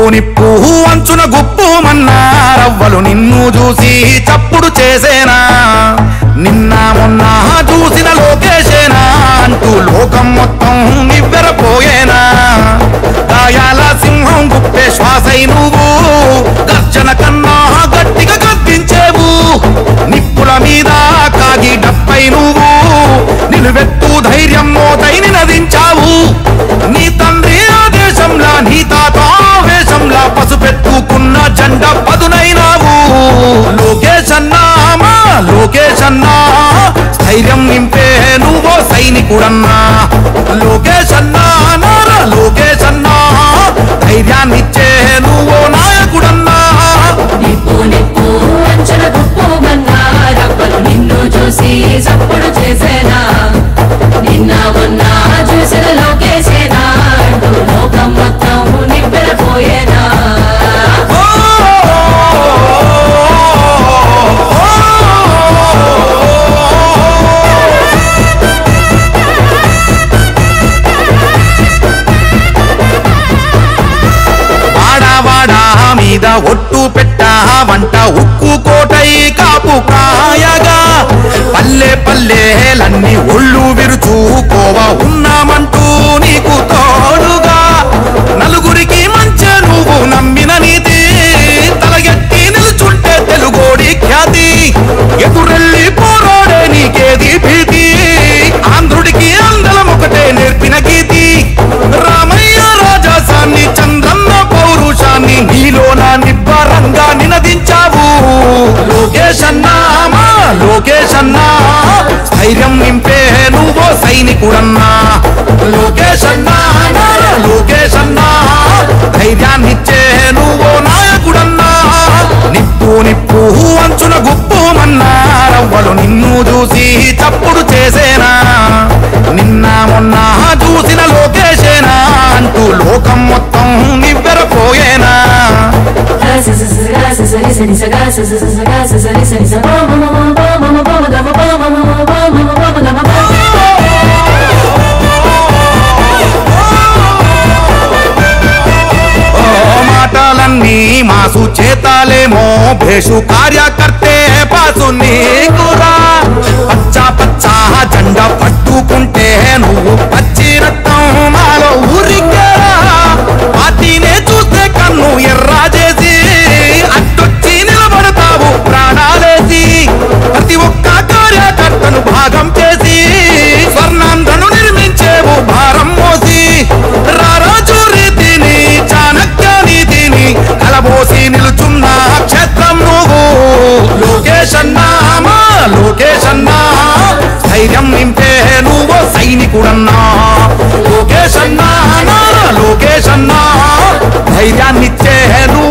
నిప్పు అంచున గుప్పు మన్నారవ్వలు నిన్ను చూసి చప్పుడు చేసేనా నిన్న మొన్న చూసిన లోకేశేనా అంటూ లోకం మొత్తం నివ్వెరపోయేనా గాయాల సింహం గుప్పే శ్వాసై నువ్వు గర్జన కన్నా గట్టిగా గద్దించేవు నిప్పుల మీద కాగి డప్పై నువ్వు నిలువెత్తు ధైర్యం మోతైని నదించావు నీ తండ్రి ఆదేశంలా నీ తాత ఆవేశంలా పసుపెత్తుకున్న జెండ పదునైనావు లోకేష్ అన్నా మా లోకేష్ అన్నా స్థైర్యం నింపే నువ్వో సైనికుడన్నా లోకేష్ అన్నా నారా లోకేష్ అన్నా ధైర్యాన్నిచ్చే నువ్వో నాయకుడన్నా నిప్పు నిప్పు అంచన గుప్పు రబ్బలు నిన్ను చూసి చప్పుడు చేసేనా నిన్న మొన్న చూసిన లోకేసేనా అంటూ లోకం మొత్తం నిబ్బెరపోయేనా వాడా వాడా మీద ఒట్టు పెట్టా వంట ఉక్కు కోటై కాపు కాయగా పల్లె పల్లెలన్నీ ఒళ్ళు విరుచుకోవ ఉన్నామంటూ నీకు తోడుగా నలుగురికి మంచి నువ్వు నమ్మిన నీతి తలగెట్టి నిల్చుంటే తెలుగోడి ఖ్యాతి ఎదురెళ్ళి పోరాడే నీకేది భీతి ఆంధ్రుడికి అందలం ఒకటే నేర్పిన గీతి రామయ్య రాజాసాన్ని చంద్రన్న పౌరుషాన్ని నీలోన నిబ్బరంగా నినదించావు లోకేష్ అన్నా మా లోకేష్ అన్నా స్థైర్యం నింపే నువ్వో సైనికుడన్నా లోకేష్ అన్నా నారా లోకేష్ అన్నా ధైర్యాన్నిచ్చే నువ్వో నాయకుడన్నా నిప్పు నిప్పు అంచున గుప్పు మన్నారవ్వలు నిన్ను చూసి చప్పుడు చేసేనా నిన్న మొన్న చూసిన లోకేశేనా అంటూ లోకం మొత్తం నివ్వెరపోయేనా ఓ మాటలన్నీ మాసు చేతాలేమో భేషు కార్యకర్తే పాసు నీకురా పచ్చా పచ్చా జెండా పట్టుకుంటే నువ్వు పచ్చి రక్తం మాలో ఊరికేరా పార్టీనే చూస్తే కన్ను ఎర్రా చేసి అడ్డొచ్చి నిలబడతావు ప్రాణాలేసి ప్రతి ఒక్క కార్యకర్తను భాగం చేసి స్వర్ణాంధ్రను నిర్మించేవు భారం మోసి రారాజు రీతిని చాణక్య నీతిని కలబోసి నిలుచున్న క్షేత్రం నువ్వు లోకేష్ అన్నా మా లోకేష్ అన్నా ధైర్యం నింపే నువ్వు సైనికుడన్నా లోకేష్ అన్నా నారా లోకేష్ అన్నా ధైర్యాన్నిచ్చే నువ్వు